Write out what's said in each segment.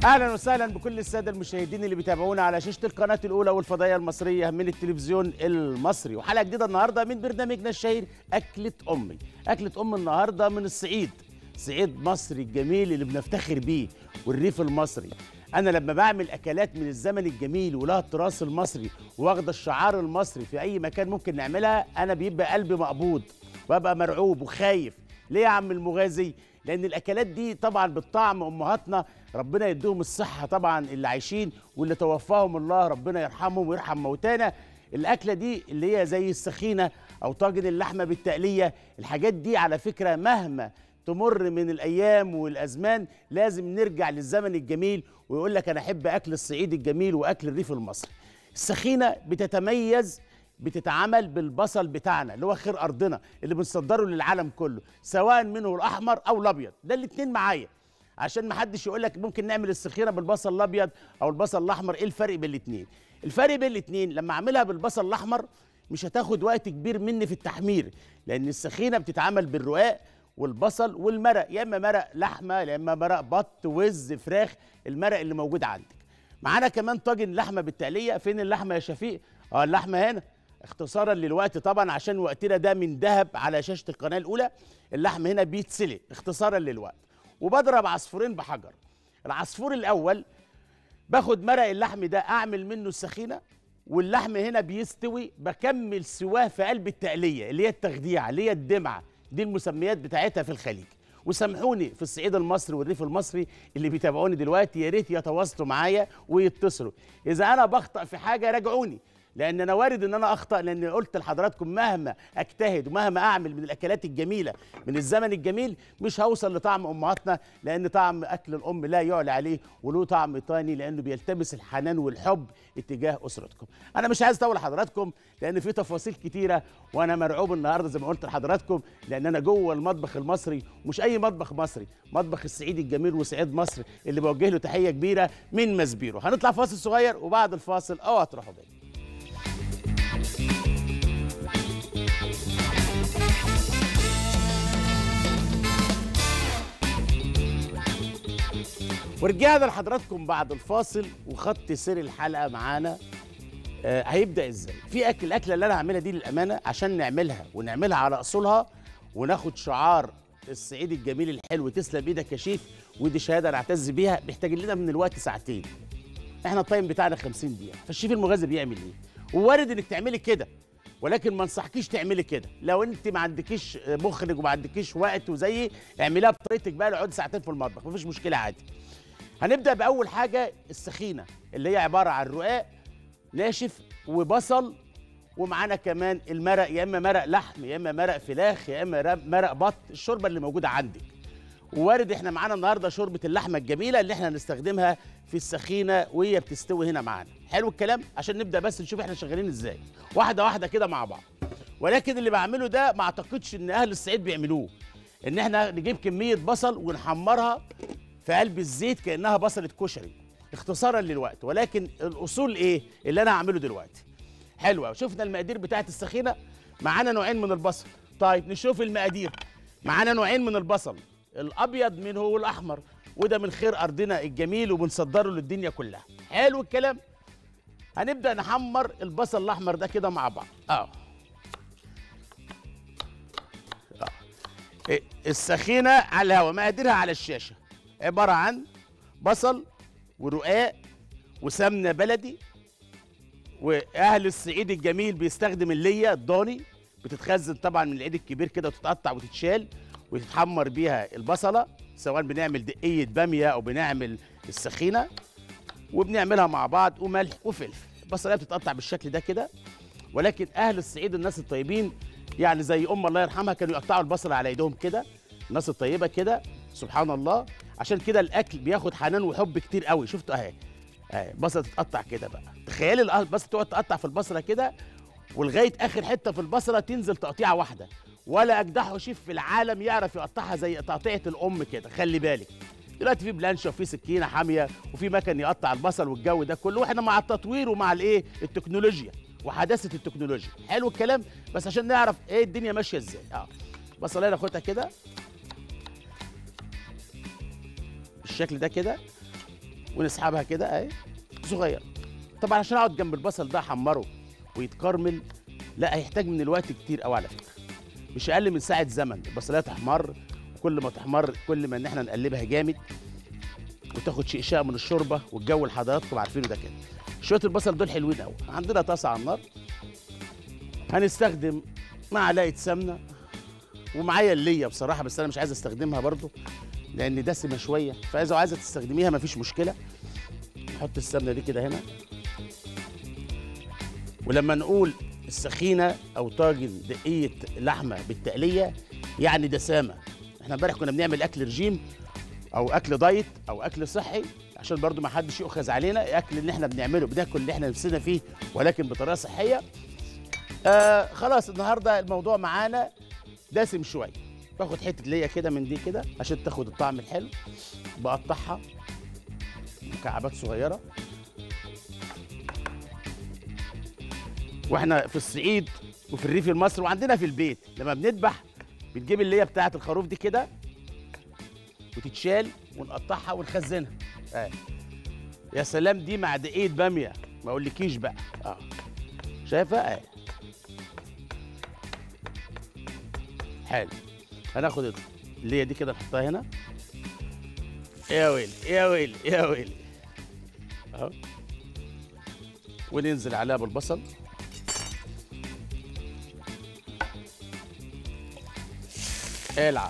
اهلا وسهلا بكل الساده المشاهدين اللي بيتابعونا على شاشه القناه الاولى والفضائيه المصريه من التلفزيون المصري وحلقه جديده النهارده من برنامجنا الشهير اكله امي اكله ام النهارده من الصعيد صعيد مصر الجميل اللي بنفتخر بيه والريف المصري انا لما بعمل اكلات من الزمن الجميل ولها التراث المصري واخده الشعار المصري في اي مكان ممكن نعملها انا بيبقى قلبي مقبوض وابقى مرعوب وخايف ليه يا عم المغازي لان الاكلات دي طبعا بالطعم امهاتنا ربنا يديهم الصحه طبعا اللي عايشين واللي توفاهم الله ربنا يرحمهم ويرحم موتانا الاكله دي اللي هي زي السخينه او طاجن اللحمه بالتقليه الحاجات دي على فكره مهما تمر من الايام والازمان لازم نرجع للزمن الجميل ويقول لك انا احب اكل الصعيد الجميل واكل الريف المصري السخينه بتتميز بتتعمل بالبصل بتاعنا اللي هو خير ارضنا اللي بنصدره للعالم كله سواء منه الاحمر او الابيض ده الاتنين معايا عشان ما حدش يقول لك ممكن نعمل السخينه بالبصل الابيض او البصل الاحمر ايه الفرق بين الاتنين الفرق بين الاتنين لما اعملها بالبصل الاحمر مش هتاخد وقت كبير مني في التحمير لان السخينه بتتعمل بالرقاق والبصل والمرق يا اما مرق لحمه يا اما مرق بط وز فراخ المرق اللي موجود عندك معانا كمان طاجن لحمه بالتقليه فين اللحمه يا شفيق اه اللحمه هنا اختصارا للوقت طبعا عشان وقتنا ده من ذهب على شاشه القناه الاولى اللحم هنا بيتسلق اختصارا للوقت وبضرب عصفورين بحجر العصفور الاول باخد مرق اللحم ده اعمل منه السخينه واللحم هنا بيستوي بكمل سواه في قلب التقليه اللي هي التخديعه اللي هي الدمعه دي المسميات بتاعتها في الخليج وسامحوني في الصعيد المصري والريف المصري اللي بيتابعوني دلوقتي يا ريت يتواصلوا معايا ويتصلوا اذا انا بخطأ في حاجه راجعوني لان انا وارد ان انا اخطا لان قلت لحضراتكم مهما اجتهد ومهما اعمل من الاكلات الجميله من الزمن الجميل مش هوصل لطعم امهاتنا لان طعم اكل الام لا يعلى عليه وله طعم تاني لانه بيلتمس الحنان والحب اتجاه اسرتكم انا مش عايز اطول حضراتكم لان في تفاصيل كتيره وانا مرعوب النهارده زي ما قلت لحضراتكم لان انا جوه المطبخ المصري مش اي مطبخ مصري مطبخ الصعيد الجميل وصعيد مصر اللي بوجه له تحيه كبيره من مسبيرو هنطلع فاصل صغير وبعد الفاصل اوعى هتروحوا بعيد ورجعنا لحضراتكم بعد الفاصل وخط سير الحلقه معانا آه هيبدا ازاي في اكل الاكله اللي انا هعملها دي للامانه عشان نعملها ونعملها على اصولها وناخد شعار الصعيد الجميل الحلو تسلم ايدك يا شيف ودي شهاده نعتز بيها محتاجين لنا من الوقت ساعتين احنا التايم بتاعنا 50 دقيقه فالشيف المغازي بيعمل ايه ووارد انك تعملي كده ولكن ما انصحكيش تعملي كده لو انت ما عندكيش مخرج وما عندكيش وقت وزيي اعمليها بطريقتك بقى اقعدي ساعتين في المطبخ مفيش مشكله عادي هنبدا باول حاجه السخينه اللي هي عباره عن رقاق ناشف وبصل ومعانا كمان المرق يا اما مرق لحم يا اما مرق فراخ يا اما مرق بط الشوربه اللي موجوده عندك ووارد احنا معانا النهارده شوربه اللحمه الجميله اللي احنا هنستخدمها في السخينه وهي بتستوي هنا معانا حلو الكلام عشان نبدا بس نشوف احنا شغالين ازاي واحده واحده كده مع بعض ولكن اللي بعمله ده ما اعتقدش ان اهل الصعيد بيعملوه ان احنا نجيب كميه بصل ونحمرها في قلب الزيت كانها بصله كشري اختصارا للوقت ولكن الاصول ايه اللي انا هعمله دلوقتي حلوه شفنا المقادير بتاعه السخينه معانا نوعين من البصل طيب نشوف المقادير معانا نوعين من البصل الابيض منه والاحمر وده من خير ارضنا الجميل وبنصدره للدنيا كلها حلو الكلام هنبدا نحمر البصل الاحمر ده كده مع بعض اه اه السخينه على الهواء مقاديرها على الشاشه عباره عن بصل ورقاق وسمنه بلدي واهل الصعيد الجميل بيستخدم الليه الضاني بتتخزن طبعا من العيد الكبير كده وتتقطع وتتشال وتتحمر بيها البصله سواء بنعمل دقيه باميه او بنعمل السخينه وبنعملها مع بعض وملح وفلفل البصلايه بتتقطع بالشكل ده كده ولكن اهل الصعيد الناس الطيبين يعني زي ام الله يرحمها كانوا يقطعوا البصله على ايدهم كده الناس الطيبه كده سبحان الله عشان كده الاكل بياخد حنان وحب كتير قوي شفتوا اهي اهي البصله تتقطع كده بقى تخيلي البصله تقعد تقطع في البصله كده ولغايه اخر حته في البصله تنزل تقطيعه واحده ولا اجدعه شيف في العالم يعرف يقطعها زي تقطيعه الام كده خلي بالك دلوقتي في بلانشه وفي سكينه حاميه وفي مكن يقطع البصل والجو ده كله واحنا مع التطوير ومع الايه التكنولوجيا وحداثه التكنولوجيا حلو الكلام بس عشان نعرف ايه الدنيا ماشيه ازاي اه بصلايه ناخدها كده بالشكل ده كده ونسحبها كده اهي صغير طبعا عشان اقعد جنب البصل ده احمره ويتكرمل لا هيحتاج من الوقت كتير قوي على فكره مش اقل من ساعه زمن البصلايه تحمر كل ما تحمر كل ما ان احنا نقلبها جامد وتاخد شقشاق من الشوربه والجو اللي حضراتكم عارفينه ده كده شويه البصل دول حلوين قوي عندنا طاسه على النار هنستخدم معلقه سمنه ومعايا الليه بصراحه بس انا مش عايز استخدمها برضو لان دسمه شويه فاذا عايزه تستخدميها مفيش مشكله نحط السمنه دي كده هنا ولما نقول السخينه او طاجن دقيه لحمه بالتقليه يعني دسامه احنا امبارح كنا بنعمل اكل رجيم او اكل دايت او اكل صحي عشان برضو ما حدش يؤخذ علينا اكل اللي احنا بنعمله بناكل اللي احنا نفسنا فيه ولكن بطريقه صحيه آه خلاص النهارده الموضوع معانا دسم شويه باخد حته ليا كده من دي كده عشان تاخد الطعم الحلو بقطعها مكعبات صغيره واحنا في الصعيد وفي الريف المصري وعندنا في البيت لما بنذبح بتجيب اللي بتاعه الخروف دي كده وتتشال ونقطعها ونخزنها اه يا سلام دي مع دقيقه باميه ما اقولكيش بقى اه شايفه اه حلو هناخد اللي هي دي كده نحطها هنا يا ويلي يا ويلي يا ويلي اهو وننزل عليها بالبصل العب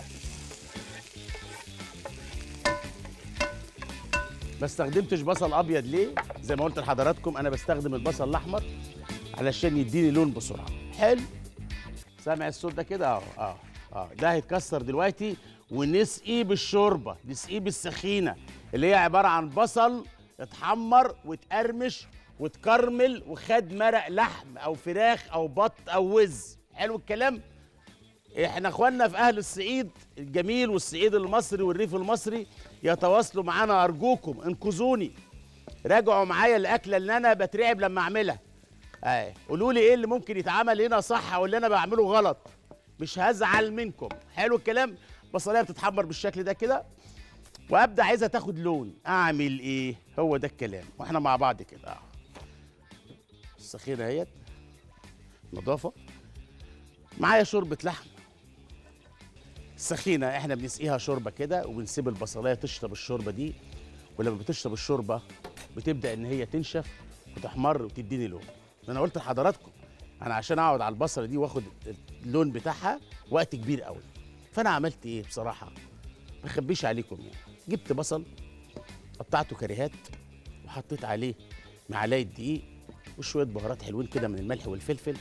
ما استخدمتش بصل ابيض ليه زي ما قلت لحضراتكم انا بستخدم البصل الاحمر علشان يديني لون بسرعه حلو سامع الصوت ده كده اهو اه اه ده هيتكسر دلوقتي ونسقيه بالشوربه نسقيه بالسخينه اللي هي عباره عن بصل اتحمر واتقرمش واتكرمل وخد مرق لحم او فراخ او بط او وز حلو الكلام احنا اخواننا في اهل الصعيد الجميل والصعيد المصري والريف المصري يتواصلوا معانا ارجوكم انقذوني راجعوا معايا الاكله اللي انا بترعب لما اعملها اهي قولوا لي ايه اللي ممكن يتعمل هنا صح او اللي انا بعمله غلط مش هزعل منكم حلو الكلام بصلايه بتتحمر بالشكل ده كده وابدا عايزها تاخد لون اعمل ايه هو ده الكلام واحنا مع بعض كده اه السخينه اهيت نظافه معايا شوربه لحم السخينه احنا بنسقيها شوربه كده وبنسيب البصلايه تشرب الشوربه دي ولما بتشرب الشوربه بتبدا ان هي تنشف وتحمر وتديني لون انا قلت لحضراتكم انا عشان اقعد على البصله دي واخد اللون بتاعها وقت كبير قوي فانا عملت ايه بصراحه ما اخبيش عليكم يعني جبت بصل قطعته كريهات وحطيت عليه معلقه دقيق وشويه بهارات حلوين كده من الملح والفلفل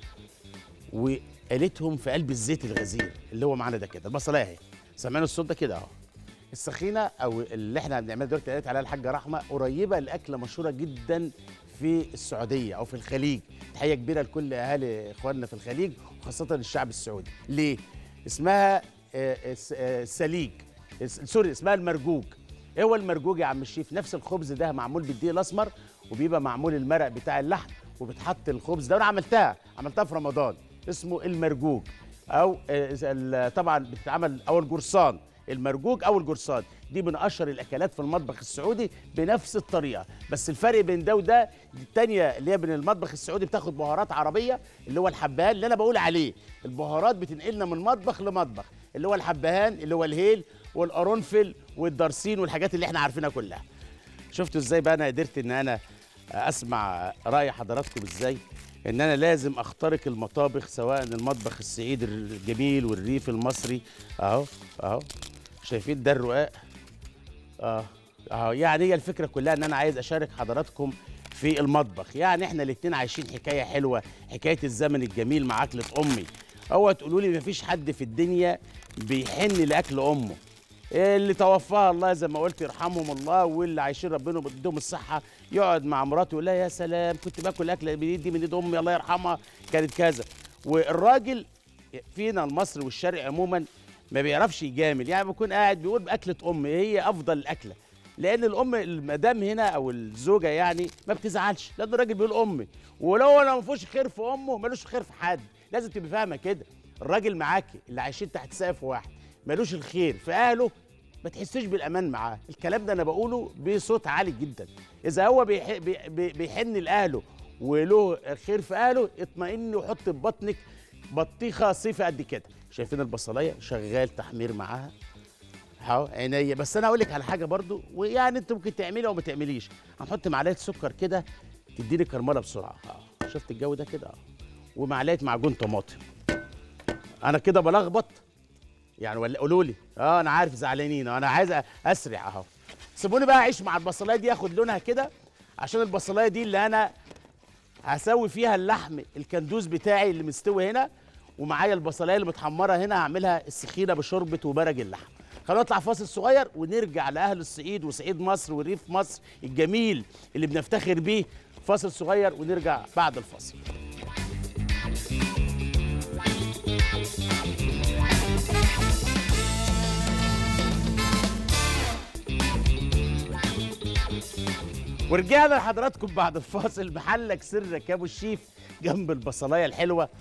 وقليتهم في قلب الزيت الغزير اللي هو معانا ده كده البصلايه اهي سامعين الصوت ده كده اهو السخينه او اللي احنا بنعملها دلوقتي قالت عليها الحاجه رحمه قريبه لاكله مشهوره جدا في السعوديه او في الخليج تحيه كبيره لكل اهالي اخواننا في الخليج وخاصه الشعب السعودي ليه اسمها آه، الس- آه، السليج الس- سوري اسمها المرجوج ايه هو المرجوج يا عم الشيف نفس الخبز ده معمول بالدقيق الاسمر وبيبقى معمول المرق بتاع اللحم وبتحط الخبز ده وانا عملتها عملتها في رمضان اسمه المرجوج او آه، ال- طبعا بتتعمل او الجرسان المرجوج او الجرسان دي من اشهر الاكلات في المطبخ السعودي بنفس الطريقه بس الفرق بين ده وده التانية اللي هي بين المطبخ السعودي بتاخد بهارات عربيه اللي هو الحبهان اللي انا بقول عليه البهارات بتنقلنا من مطبخ لمطبخ اللي هو الحبهان اللي هو الهيل والقرنفل والدرسين والحاجات اللي احنا عارفينها كلها شفتوا ازاي بقى انا قدرت ان انا اسمع راي حضراتكم ازاي ان انا لازم اخترق المطابخ سواء المطبخ الصعيدي الجميل والريف المصري اهو اهو شايفين ده الرقاق اه اه يعني هي الفكره كلها ان انا عايز اشارك حضراتكم في المطبخ يعني احنا الاتنين عايشين حكايه حلوه حكايه الزمن الجميل مع اكله امي اوعى تقولوا لي مفيش حد في الدنيا بيحن لاكل امه اللي توفاها الله زي ما قلت يرحمهم الله واللي عايشين ربنا بدهم الصحه يقعد مع مراته يقول لها يا سلام كنت باكل اكله من ايدي من ايد امي الله يرحمها كانت كذا والراجل فينا المصري والشرق عموما ما بيعرفش يجامل يعني بيكون قاعد بيقول باكله امي هي افضل الاكله لان الام المدام هنا او الزوجه يعني ما بتزعلش لان الراجل بيقول امي ولو انا ما فيهوش خير في امه ملوش خير في حد لازم تبقى فاهمه كده الراجل معاكي اللي عايشين تحت سقف واحد ملوش الخير في اهله ما تحسش بالامان معاه الكلام ده انا بقوله بصوت عالي جدا اذا هو بيح... بي... بي... بيحن لاهله وله خير في اهله اطمئن وحط في بطنك بطيخه صيفه قد كده شايفين البصلايه شغال تحمير معاها اهو عينيا بس انا اقول لك على حاجه برضو ويعني انت ممكن تعملي او ما تعمليش هنحط معلقه سكر كده تديني كرمله بسرعه اه شفت الجو ده كده اه ومعلقه معجون طماطم انا كده بلخبط يعني ولا قولوا لي اه انا عارف زعلانين انا عايز اسرع اهو سيبوني بقى اعيش مع البصلايه دي اخد لونها كده عشان البصلايه دي اللي انا هسوي فيها اللحم الكندوز بتاعي اللي مستوي هنا ومعايا البصلايه اللي متحمره هنا هعملها السخينه بشوربه وبرج اللحم خلينا نطلع فاصل صغير ونرجع لاهل الصعيد وصعيد مصر وريف مصر الجميل اللي بنفتخر بيه فاصل صغير ونرجع بعد الفاصل ورجعنا لحضراتكم بعد الفاصل محلك سرك يا ابو الشيف جنب البصلايه الحلوه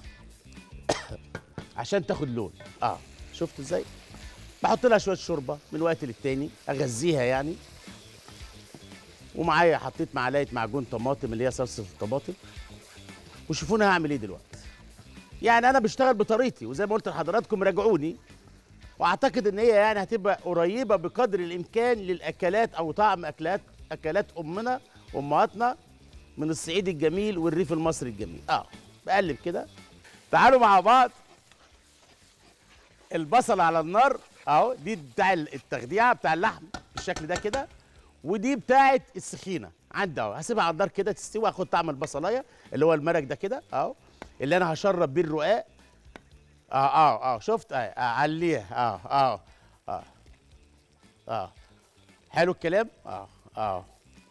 عشان تاخد لون اه شفتوا ازاي بحط لها شويه شوربه من وقت للتاني اغذيها يعني ومعايا حطيت معلقه معجون طماطم اللي هي صلصه الطماطم وشوفوا انا هعمل ايه دلوقتي يعني انا بشتغل بطريقتي وزي ما قلت لحضراتكم راجعوني واعتقد ان هي يعني هتبقى قريبه بقدر الامكان للاكلات او طعم اكلات اكلات امنا وامهاتنا من الصعيد الجميل والريف المصري الجميل اه بقلب كده تعالوا مع بعض البصل على النار اهو دي بتاع التخديعه بتاع اللحم بالشكل ده كده ودي بتاعه السخينه عندي اهو هسيبها على النار كده تستوي اخد طعم البصلايه اللي هو المرق ده كده اهو اللي انا هشرب بيه الرقاق اه اه اه شفت اه, آه عليه اه اه اه اه حلو الكلام اه اه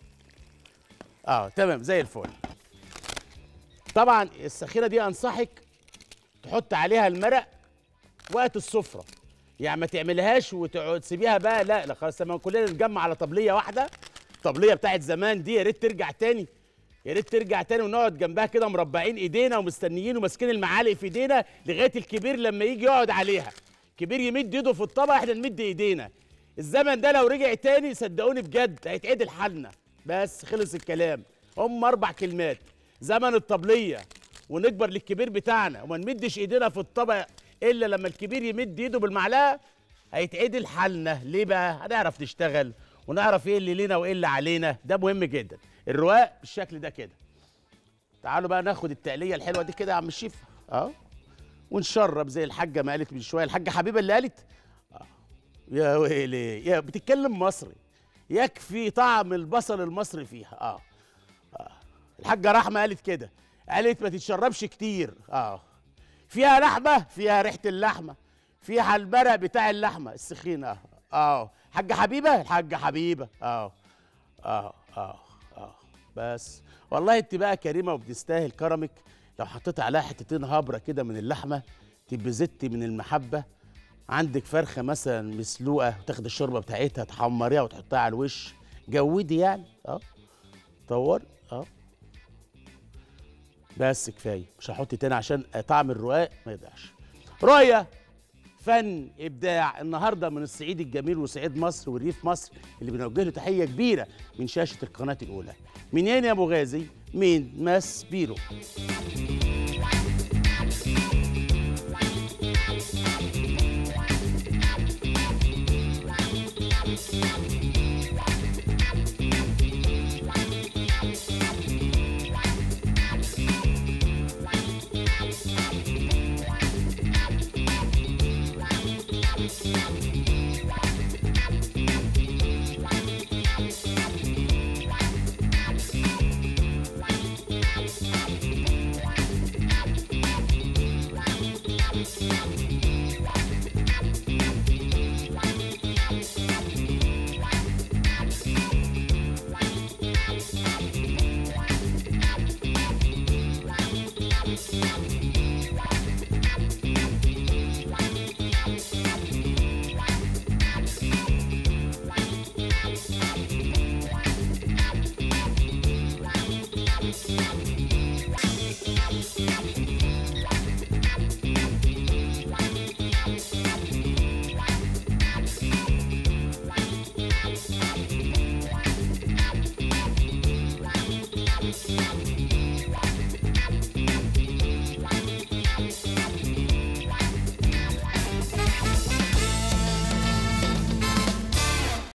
اه تمام زي الفل طبعا السخينه دي انصحك تحط عليها المرق وقت السفره يعني ما تعملهاش وتسيبيها بقى لا لا خلاص لما كلنا نتجمع على طبليه واحده طبليه بتاعت زمان دي يا ريت ترجع تاني يا ريت ترجع تاني ونقعد جنبها كده مربعين ايدينا ومستنيين وماسكين المعالق في ايدينا لغايه الكبير لما يجي يقعد عليها كبير يمد ايده في الطبق احنا نمد ايدينا الزمن ده لو رجع تاني صدقوني بجد هيتعدل حالنا بس خلص الكلام هم اربع كلمات زمن الطبليه ونكبر للكبير بتاعنا وما نمدش ايدينا في الطبق الا لما الكبير يمد ايده بالمعلقه هيتعدل حالنا ليه بقى هنعرف نشتغل ونعرف ايه اللي لينا وايه اللي علينا ده مهم جدا الرواق بالشكل ده كده تعالوا بقى ناخد التقليه الحلوه دي كده يا عم الشيف اهو ونشرب زي الحاجه ما قالت من شويه الحاجه حبيبه اللي قالت آه. يا ويلي يا بتتكلم مصري يكفي طعم البصل المصري فيها اه, آه. الحاجه رحمه قالت كده قالت ما تتشربش كتير اه فيها لحمه فيها ريحه اللحمه فيها المرق بتاع اللحمه السخينه اه اه حاجه حبيبه الحاجه حبيبه اه اه اه اه بس والله انت بقى كريمه وبتستاهل كرمك لو حطيت عليها حتتين هبره كده من اللحمه تبقى زدتي من المحبه عندك فرخه مثلا مسلوقه تاخد الشوربه بتاعتها تحمريها وتحطها على الوش جودي يعني اه طور اه بس كفايه مش هحط تاني عشان طعم الرقاق ما يضيعش رؤيه فن ابداع النهارده من الصعيد الجميل وصعيد مصر وريف مصر اللي بنوجه له تحيه كبيره من شاشه القناه الاولى منين يا ابو غازي مين ماس بيرو